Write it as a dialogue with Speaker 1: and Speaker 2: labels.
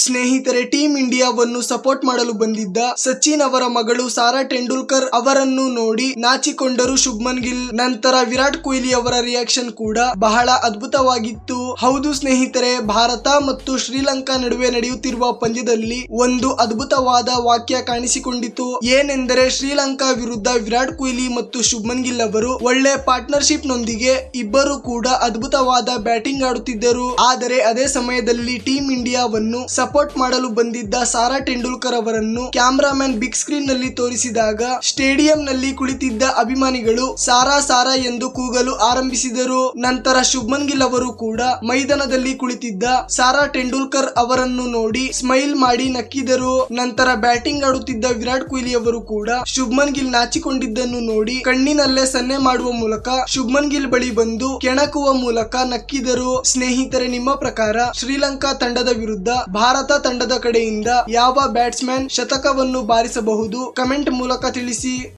Speaker 1: ಸ್ನೇಹಿತರೆ ಟೀಮ್ ಇಂಡಿಯಾವನ್ನು ಸಪೋರ್ಟ್ ಮಾಡಲು ಬಂದಿದ್ದ ಸಚಿನ್ ಅವರ ಮಗಳು ಸಾರಾ ಟೆಂಡೂಲ್ಕರ್ ಅವರನ್ನು ನೋಡಿ ನಾಚಿಕೊಂಡರು ಶುಭ್ಮನ್ ಗಿಲ್ ನಂತರ ವಿರಾಟ್ ಕೊಹ್ಲಿ ಅವರ ರಿಯಾಕ್ಷನ್ ಕೂಡ ಬಹಳ ಅದ್ಭುತವಾಗಿತ್ತು ಹೌದು ಸ್ನೇಹಿತರೆ ಭಾರತ ಮತ್ತು ಶ್ರೀಲಂಕಾ ನಡುವೆ ನಡೆಯುತ್ತಿರುವ ಪಂದ್ಯದಲ್ಲಿ ಒಂದು ಅದ್ಭುತವಾದ ವಾಕ್ಯ ಕಾಣಿಸಿಕೊಂಡಿತು ಏನೆಂದರೆ ಶ್ರೀಲಂಕಾ ವಿರುದ್ಧ ವಿರಾಟ್ ಕೊಹ್ಲಿ ಮತ್ತು ಶುಭ್ಮನ್ ಗಿಲ್ ಅವರು ಒಳ್ಳೆ ಪಾರ್ಟ್ನರ್ಶಿಪ್ ನೊಂದಿಗೆ ಇಬ್ಬರು ಕೂಡ ಅದ್ಭುತವಾದ ಬ್ಯಾಟಿಂಗ್ ಆಡುತ್ತಿದ್ದರು ಆದರೆ ಅದೇ ಸಮಯದಲ್ಲಿ ಟೀಮ್ ಇಂಡಿಯಾವನ್ನು ಸಪೋರ್ಟ್ ಮಾಡಲು ಬಂದಿದ್ದ ಸಾರಾ ಟೆಂಡೂಲ್ಕರ್ ಅವರನ್ನು ಕ್ಯಾಮ್ರಾಮನ್ ಬಿಗ್ ಸ್ಕ್ರೀನ್ ನಲ್ಲಿ ತೋರಿಸಿದಾಗ ಸ್ಟೇಡಿಯಂ ನಲ್ಲಿ ಕುಳಿತಿದ್ದ ಅಭಿಮಾನಿಗಳು ಸಾರಾ ಸಾರಾ ಎಂದು ಕೂಗಲು ಆರಂಭಿಸಿದರು ನಂತರ ಶುಭ್ಮನ್ ಗಿಲ್ ಅವರು ಕೂಡ ಮೈದಾನದಲ್ಲಿ ಕುಳಿತಿದ್ದ ಸಾರಾ ಟೆಂಡೂಲ್ಕರ್ ಅವರನ್ನು ನೋಡಿ ಸ್ಮೈಲ್ ಮಾಡಿ ನಕ್ಕಿದರು ನಂತರ ಬ್ಯಾಟಿಂಗ್ ಆಡುತ್ತಿದ್ದ ವಿರಾಟ್ ಕೊಹ್ಲಿ ಅವರು ಕೂಡ ಶುಭ್ಮನ್ ಗಿಲ್ ನಾಚಿಕೊಂಡಿದ್ದನ್ನು ನೋಡಿ ಕಣ್ಣಿನಲ್ಲೇ ಸನ್ನೆ ಮಾಡುವ ಮೂಲಕ ಶುಭ್ಮನ್ ಗಿಲ್ ಬಳಿ ಬಂದು ಕೆಣಕುವ ಮೂಲಕ ನಕ್ಕಿದರು ಸ್ನೇಹಿತರೆ ನಿಮ್ಮ ಪ್ರಕಾರ ಶ್ರೀಲಂಕಾ ತಂಡದ ವಿರುದ್ಧ ಭಾರತ ತಂಡದ ಕಡೆಯಿಂದ ಯಾವ ಬ್ಯಾಟ್ಸ್ಮನ್ ಶತಕವನ್ನು ಬಾರಿಸಬಹುದು ಕಮೆಂಟ್ ಮೂಲಕ ತಿಳಿಸಿ